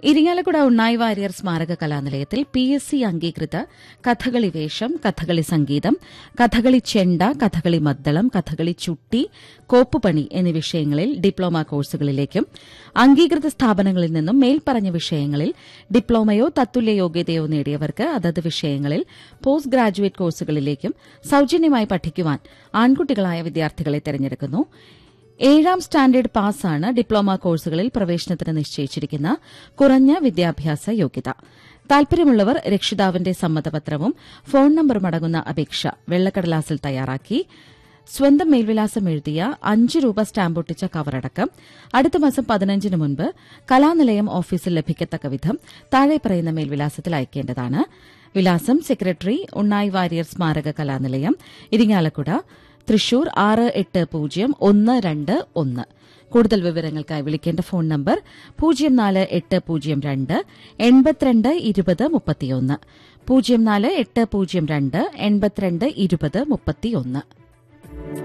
ഇരിങ്ങാലക്കുട ഉണ്ണായി വാര്യർ സ്മാരക കലാനിലയത്തിൽ P S C അംഗീകൃത കഥകളി വേഷം കഥകളി സംഗീതം കഥകളി ചെണ്ട കഥകളി മദ്ദളം കഥകളി ചുട്ടി കോപ്പുപണി എന്നീ വിഷയങ്ങളിൽ ഡിപ്ലോമ കോഴ്സുകളിലേക്കും അംഗീകൃത സ്ഥാപനങ്ങളിൽ നിന്നും മേൽപ്പറഞ്ഞ വിഷയങ്ങളിൽ ഡിപ്ലോമയോ തത്തുല്യ യോഗ്യതയോ നേടിയവർക്ക് അതത് വിഷയങ്ങളിൽ പോസ്റ്റ് ഗ്രാജുവേറ്റ് കോഴ്സുകളിലേക്കും സൌജന്യമായി പഠിക്കുവാൻ ആൺകുട്ടികളായ വിദ്യാർത്ഥികളെ തെരഞ്ഞെടുക്കുന്നു ഏഴാം സ്റ്റാൻഡേർഡ് പാസ്സാണ് ഡിപ്ലോമ കോഴ്സുകളിൽ പ്രവേശനത്തിന് നിശ്ചയിച്ചിരിക്കുന്ന കുറഞ്ഞ വിദ്യാഭ്യാസ യോഗ്യത താൽപര്യമുള്ളവർ രക്ഷിതാവിന്റെ സമ്മതപത്രവും ഫോൺ നമ്പറും അടങ്ങുന്ന അപേക്ഷ വെള്ളക്കടലാസിൽ തയ്യാറാക്കി സ്വന്തം മേൽവിലാസം എഴുതിയ അഞ്ച് രൂപ സ്റ്റാമ്പ് ഒട്ടിച്ച കവറടക്കം അടുത്ത മാസം പതിനഞ്ചിന് മുൻപ് കലാനിലയം ഓഫീസിൽ ലഭിക്കത്തക്ക വിധം താഴെ പറയുന്ന മേൽവിലാസത്തിൽ അയക്കേണ്ടതാണ് വിലാസം സെക്രട്ടറി ഉണ്ണായി വാര്യർ സ്മാരക കലാനിലയം ഇരിങ്ങാലക്കുട തൃശൂർ ആറ് എട്ട് പൂജ്യം ഒന്ന് രണ്ട് ഒന്ന് കൂടുതൽ വിവരങ്ങൾക്കായി വിളിക്കേണ്ട ഫോൺ നമ്പർ പൂജ്യം നാല് എട്ട് പൂജ്യം രണ്ട് എൺപത്തിരണ്ട് ഇരുപത് മുപ്പത്തിയൊന്ന് പൂജ്യം നാല് എട്ട് പൂജ്യം രണ്ട് എൺപത്തിരണ്ട് ഇരുപത് മുപ്പത്തിയൊന്ന്